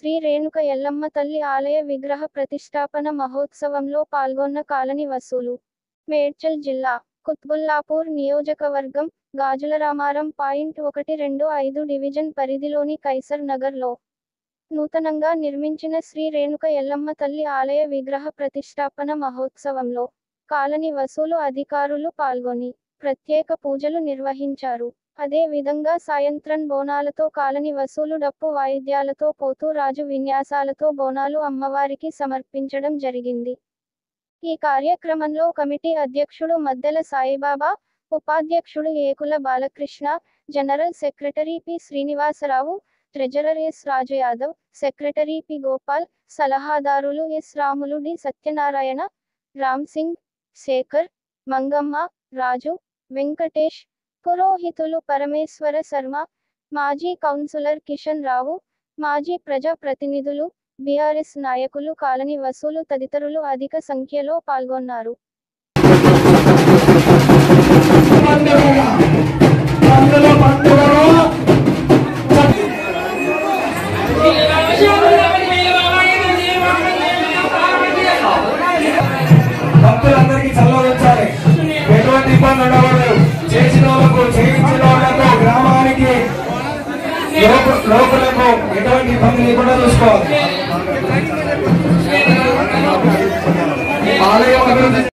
శ్రీ రేణుక ఎల్లమ్మ తల్లి ఆలయ విగ్రహ ప్రతిష్టాపన మహోత్సవంలో పాల్గొన్న కాలనీ వసూలు మేడ్చల్ జిల్లా కుత్బుల్లాపూర్ నియోజకవర్గం గాజులరామారం పాయింట్ ఒకటి రెండు ఐదు డివిజన్ పరిధిలోని కైసర్ నగర్లో నూతనంగా నిర్మించిన శ్రీ రేణుక ఎల్లమ్మ తల్లి ఆలయ విగ్రహ ప్రతిష్టాపన మహోత్సవంలో కాలనీ వసూలు అధికారులు పాల్గొని ప్రత్యేక పూజలు నిర్వహించారు అదే విధంగా సాయంత్రం బోనాలతో కాలనీ వసూలు డప్పు వాయిద్యాలతో పోతూరాజు విన్యాసాలతో బోనాలు అమ్మవారికి సమర్పించడం జరిగింది ఈ కార్యక్రమంలో కమిటీ అధ్యక్షుడు మద్దెల సాయిబాబా ఉపాధ్యక్షుడు Ekula Balakrishna general secretary P Srinivasarao treasurer S Raju Yadav secretary P Gopal సలహాదారులు ఎస్ రాములు డి సత్యనారాయణ రామ్ సింగ్ శేఖర్ మంగమ్మ రాజు వెంకటేష్ పురోహితులు పరమేశ్వర శర్మ మాజీ కౌన్సిలర్ కిషన్ రావు మాజీ ప్రజా ప్రతినిధులు బీఆర్ఎస్ నాయకులు కాలనీ వసూలు తదితరులు అధిక సంఖ్యలో పాల్గొన్నారు అందులో పండుగలో భక్తులందరికీ చల్లవచ్చాలి ఎటువంటి ఇబ్బంది ఉండకూడదు చేసిన వాళ్ళకు చేయించిన వాళ్ళకు గ్రామానికి లోకు- లోకులకు ఎటువంటి ఇబ్బంది లేకుండా చూసుకోవాలి ఆలయం అభివృద్ధి